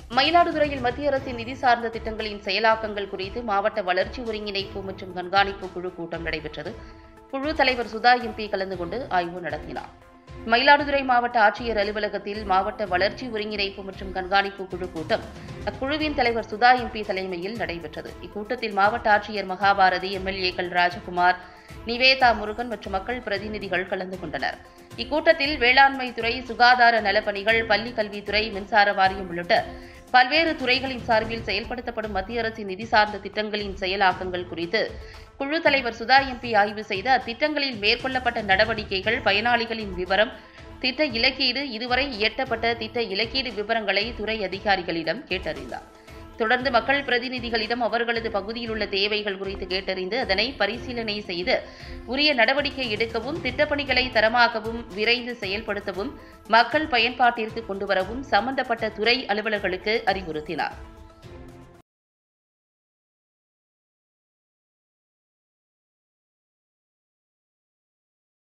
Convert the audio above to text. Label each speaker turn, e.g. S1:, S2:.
S1: மயிலாடுதுறையில் மத்திய அரசின் நிதி சார்ந்த திட்டங்களின் செயலாக்கங்கள் குறித்து மாவட்ட வளர்ச்சி ஒருங்கிணைப்பு மற்றும் கண்காணிப்பு குழு கூட்டம் நடைபெற்றது குழு தலைவர் சுதா எம்பி கலந்து கொண்டு ஆய்வு நடத்தினார் மயிலாடுதுறை மாவட்ட ஆட்சியர் அலுவலகத்தில் மாவட்ட வளர்ச்சி ஒருங்கிணைப்பு மற்றும் கண்காணிப்பு குழு கூட்டம் அக்குழுவின் தலைவர் சுதா எம்பி தலைமையில் நடைபெற்றது இக்கூட்டத்தில் மாவட்ட ஆட்சியர் மகாபாரதி எம்எல்ஏக்கள் ராஜகுமார் நிவேதா முருகன் மற்றும் மக்கள் பிரதிநிதிகள் கலந்து கொண்டனர் இக்கூட்டத்தில் வேளாண்மை துறை சுகாதார நலப்பணிகள் பள்ளி கல்வித்துறை மின்சார வாரியம் உள்ளிட்ட பல்வேறு துறைகளின் சார்பில் செயல்படுத்தப்படும் மத்திய அரசின் நிதி சார்ந்த திட்டங்களின் செயலாக்கங்கள் குறித்து குழு தலைவர் சுதா எம்பி ஆய்வு செய்து அத்திட்டங்களில் மேற்கொள்ளப்பட்ட நடவடிக்கைகள் பயனாளிகளின் விவரம் திட்ட இலக்கீடு இதுவரை எட்டப்பட்ட திட்ட இலக்கீடு விவரங்களை துறை அதிகாரிகளிடம் கேட்டறிந்தார் தொடர்ந்து மக்கள் பிரதிநிதிகளிடம் அவர்களது பகுதியில் உள்ள தேவைகள் குறித்து கேட்டறிந்து அதனை பரிசீலனை செய்து உரிய நடவடிக்கை எடுக்கவும் திட்டப்பணிகளை தரமாகவும் விரைந்து செயல்படுத்தவும் மக்கள் பயன்பாட்டிற்கு கொண்டுவரவும் சம்பந்தப்பட்ட துறை அலுவலர்களுக்கு அறிவுறுத்தினார்